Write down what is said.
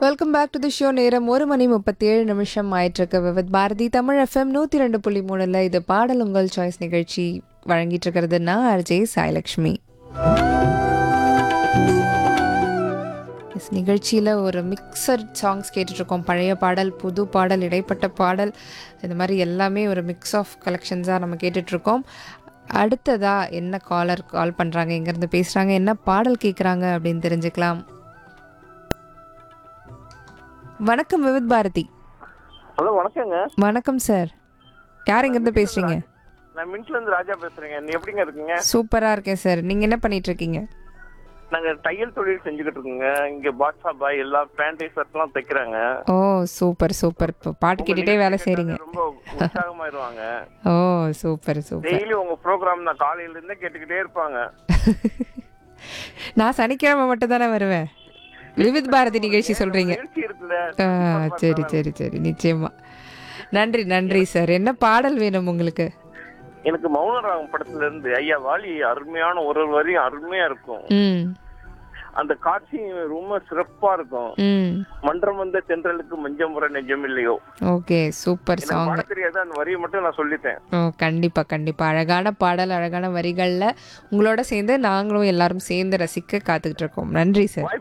welcome back to the show நேரம் ஒரு மணி முப்பத்தி ஏழு நிமிஷம் ஆயிட்டிருக்கு வித் பாரதி தமிழ் எஃப்எம் நூற்றி ரெண்டு புள்ளி மூணுல இது பாடல் உங்கள் சாய்ஸ் நிகழ்ச்சி வழங்கிட்டு இருக்கிறது நான் ஆர்ஜே சாய்லக்ஷ்மி எஸ் நிகழ்ச்சியில் ஒரு மிக்சர் சாங்ஸ் கேட்டுட்ருக்கோம் பழைய பாடல் புது பாடல் இடைப்பட்ட பாடல் இந்த மாதிரி எல்லாமே ஒரு மிக்ஸ் ஆஃப் கலெக்ஷன்ஸாக நம்ம கேட்டுட்ருக்கோம் அடுத்ததா என்ன காலர் கால் பண்ணுறாங்க எங்கேருந்து பேசுகிறாங்க என்ன பாடல் கேட்குறாங்க அப்படின்னு தெரிஞ்சுக்கலாம் வணக்கம் விவித் பாரதி ஹலோ வணக்கங்க வணக்கம் சார் யார் இங்கேருந்து பேசுகிறீங்க நான் மின்ட்ல இருந்து ராஜா பேசுறேங்க நீ எப்படிங்க இருக்கீங்க சூப்பராக இருக்கேன் சார் நீங்கள் என்ன பண்ணிட்டு இருக்கீங்க நாங்க தையல் தொழில் செஞ்சுக்கிட்டு இருக்கோங்க இங்க பாட்ஷா பாய் எல்லா பேண்ட் ஷர்ட்லாம் தைக்கிறாங்க ஓ சூப்பர் சூப்பர் இப்போ பாட்டு கேட்டுகிட்டே வேலை செய்கிறீங்க ரொம்ப உற்சாகமாயிருவாங்க ஓ சூப்பர் சூப்பர் டெய்லி உங்க ப்ரோக்ராம் நான் காலையில இருந்தே கேட்டுக்கிட்டே இருப்பாங்க நான் சனிக்கிழமை மட்டும் தானே வருவேன் விவித் பாரதி நிகழ்ச்சி சொல்கிறீங்க நிகழ்ச்சி இருக்குல்ல ஆ சரி சரி சரி நிச்சயமா நன்றி நன்றி சார் என்ன பாடல் வேணும் உங்களுக்கு எனக்கு மௌனராகம் படத்துல இருந்து ஐயா வாலி அருமையான ஒரு ஒரு வரியும் அருமையா இருக்கும் ம் அந்த காட்சி ரொம்ப சிறப்பா இருக்கும் ம் மன்றம் வந்த தென்றலுக்கு மஞ்சம் முறை நெஞ்சம் இல்லையோ ஓகே சூப்பர் எனக்கு சாங் பாட தெரியாது அந்த வரியை மட்டும் நான் சொல்லிட்டேன் ஓ கண்டிப்பாக கண்டிப்பாக அழகான பாடல் அழகான வரிகளில் உங்களோட சேர்ந்து நாங்களும் எல்லாரும் சேர்ந்து ரசிக்க காத்துக்கிட்டு இருக்கோம் நன்றி சார்